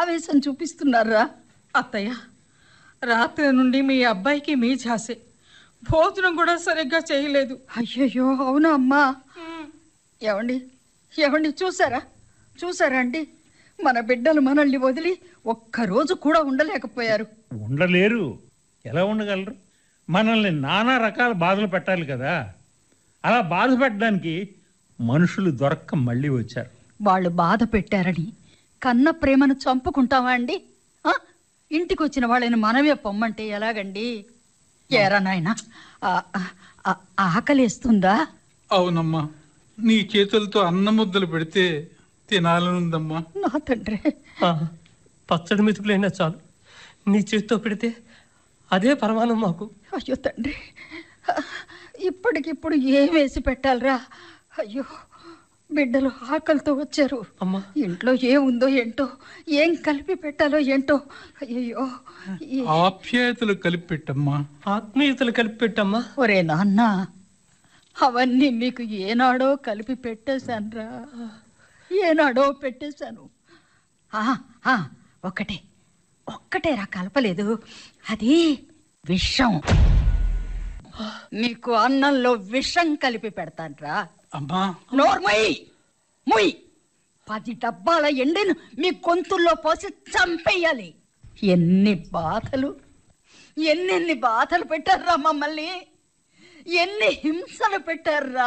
ఆవేశం చూపిస్తున్నారా అత్తయ్య రాత్రి నుండి మీ అబ్బాయికి మీ ఝాసే భోజనం కూడా సరిగ్గా చేయలేదు అయ్యయ్యో అవునా అమ్మా ఏమండి ఏమండి చూసారా చూసారా అండి మన బిడ్డలు మనల్ని వదిలి ఒక్కరోజు కూడా ఉండలేకపోయారు ఉండలేరు ఎలా ఉండగలరు మనల్ని నానా రకాల బాధలు పెట్టాలి కదా అలా బాధ పెట్టడానికి మనుషులు దొరక్క మళ్ళీ వచ్చారు వాళ్ళు బాధ పెట్టారని కన్న ప్రేమను చంపుకుంటావా అండి ఆ? ఇంటికి వచ్చిన వాళ్ళని మనమే పొమ్మంటే ఎలాగండి ఏరా నాయన ఆకలేస్తుందా అవునమ్మా నీ చేతులతో అన్న ముద్దలు పెడితే తినాలనుందమ్మా నా తండ్రి ఆ, పచ్చడి మెతుకులైనా చాలు నీ చేతితో పెడితే అదే పరమానం మాకు అయ్యో తండ్రి ఇప్పటికిప్పుడు ఏం వేసి పెట్టాలరా అయ్యో బిడ్డలు ఆకలితో వచ్చారు అమ్మా ఇంట్లో ఏముందో ఏంటో ఏం కలిపి పెట్టాలో ఏంటో అయ్యో ఆప్యాయతలు కలిపి పెట్టమ్మా ఆత్మీయతలు కలిపి పెట్టమ్మా ఒరే నాన్న అవన్నీ మీకు ఏనాడో కలిపి పెట్టేశానురా ఏనాడో పెట్టేశాను ఆ, ఆ, ఒక్కటే ఒక్కటే రా కలపలేదు అది విషం నీకు అన్నంలో విషం కలిపి పెడతాన్రా అమ్మా నోర్మయ్ ముయ్ పది డబ్బాల ఎండిను మీ గొంతుల్లో పోసి చంపేయాలి ఎన్ని బాధలు ఎన్నెన్ని బాధలు పెట్టారా మమ్మల్ని ఎన్ని హింసలు పెట్టారా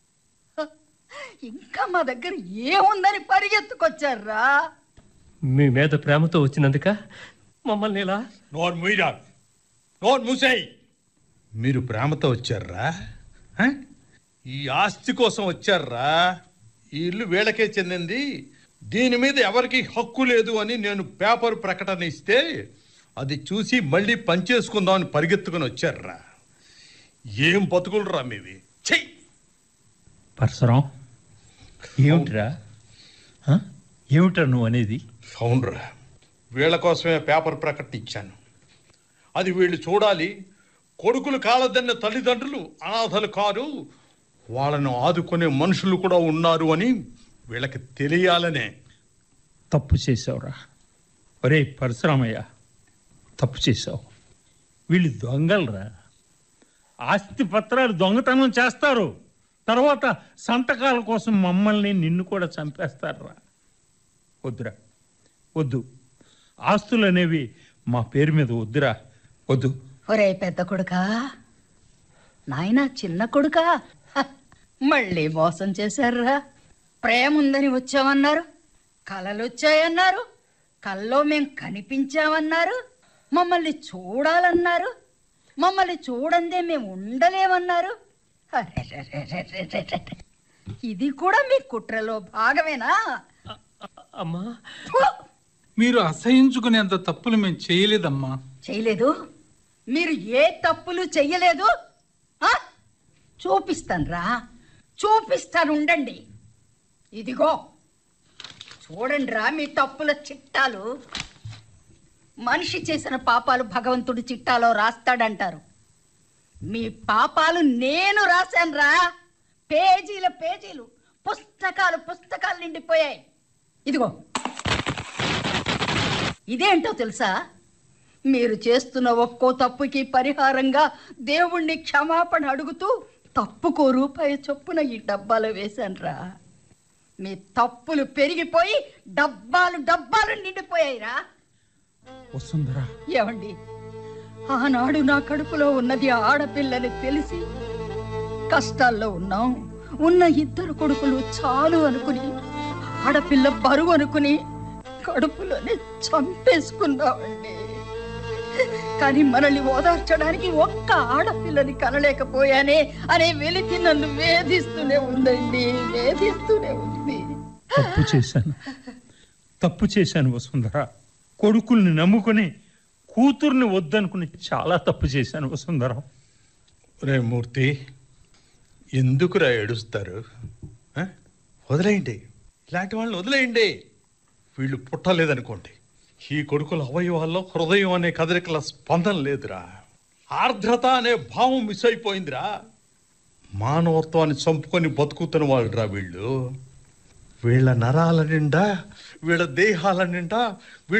ఇంకా మా దగ్గర ఏముందని పరిగెత్తుకొచ్చారా మీ మీద ప్రేమతో వచ్చినందుక మమ్మల్ని ఇలా నోరు మూయరా నోరు మూసేయ్ మీరు ప్రేమతో వచ్చారా హ? ఈ ఆస్తి కోసం వచ్చారా ఈ ఇల్లు వీళ్ళకే చెందింది దీని మీద ఎవరికి హక్కు లేదు అని నేను పేపర్ ప్రకటన ఇస్తే అది చూసి మళ్ళీ పనిచేసుకుందామని పరిగెత్తుకుని వచ్చారా ఏం బతుకులరా మీవి చెయ్యి పరశురం ఏమిట్రా ఆ? ఏమిట్రా నువ్వు అనేది అవునరా వీళ్ళ కోసమే పేపర్ ప్రకటన ఇచ్చాను అది వీళ్ళు చూడాలి కొడుకులు కాలదన్న తల్లిదండ్రులు అనాథలు కారు వాళ్ళను ఆదుకునే మనుషులు కూడా ఉన్నారు అని వీళ్ళకి తెలియాలనే తప్పు చేసావురా ఒరే పరశురామయ్య తప్పు చేసావు వీళ్ళు దొంగలరా ఆస్తి పత్రాలు దొంగతనం చేస్తారు తర్వాత సంతకాల కోసం మమ్మల్ని నిన్ను కూడా చంపేస్తారా వద్దురా వద్దు ఆస్తులు అనేవి మా పేరు మీద వద్దురా వద్దు ఒరే పెద్ద కొడుకా నాయనా చిన్న కొడుకా హ, మళ్ళీ మోసం చేశారా ప్రేమ ఉందని వచ్చామన్నారు కలలు వచ్చాయన్నారు కల్లో మేం కనిపించామన్నారు మమ్మల్ని చూడాలన్నారు మమ్మల్ని చూడందే మేము ఉండలేమన్నారు అరెరెరెరెరెరెరె. ఇది కూడా మీ కుట్రలో భాగమేనా అమ్మా ఫు! మీరు అసహించుకునేంత తప్పులు మేము చేయలేదమ్మా చేయలేదు మీరు ఏ తప్పులు చెయ్యలేదు ఆ? చూపిస్తానురా చూపిస్తాను ఉండండి ఇదిగో చూడండి రా మీ తప్పుల చిట్టాలు మనిషి చేసిన పాపాలు భగవంతుడి చిట్టాలో రాస్తాడంటారు మీ పాపాలు నేను రాశాను రా పేజీల పేజీలు పుస్తకాలు పుస్తకాలు నిండిపోయాయి ఇదిగో ఇదేంటో తెలుసా మీరు చేస్తున్న ఒక్కో తప్పుకి పరిహారంగా దేవుణ్ణి క్షమాపణ అడుగుతూ తప్పుకో రూపాయి చొప్పున ఈ డబ్బాలో వేశానురా మీ తప్పులు పెరిగిపోయి డబ్బాలు డబ్బాలు నిండిపోయాయిరా వసుంధరా ఏమండి ఆనాడు నా కడుపులో ఉన్నది ఆడపిల్లని తెలిసి కష్టాల్లో ఉన్నాం ఉన్న ఇద్దరు కొడుకులు చాలు అనుకుని ఆడపిల్ల బరువు అనుకుని కడుపులోనే చంపేసుకున్నామండి కానీ మనల్ని ఓదార్చడానికి ఒక్క ఆడపిల్లని కనలేకపోయానే అనే వెలితి నన్ను వేధిస్తూనే ఉందండి వేధిస్తూనే ఉంది తప్పు చేశాను తప్పు చేశాను వసుంధర కొడుకుల్ని నమ్ముకుని కూతుర్ని వద్దనుకుని చాలా తప్పు చేశాను వసుంధర రే మూర్తి ఎందుకురా ఏడుస్తారు ఆ? వదిలేయండి ఇలాంటి వాళ్ళని వదిలేయండి వీళ్ళు పుట్టలేదనుకోండి ఈ కొడుకుల అవయవాల్లో హృదయం అనే కదలికల స్పందన లేదురా ఆర్ద్రత అనే భావం మిస్ అయిపోయిందిరా మానవత్వాన్ని చంపుకొని బతుకుతున్న వాళ్ళురా వీళ్ళు వీళ్ళ నరాల నిండా వీళ్ళ దేహాల నిండా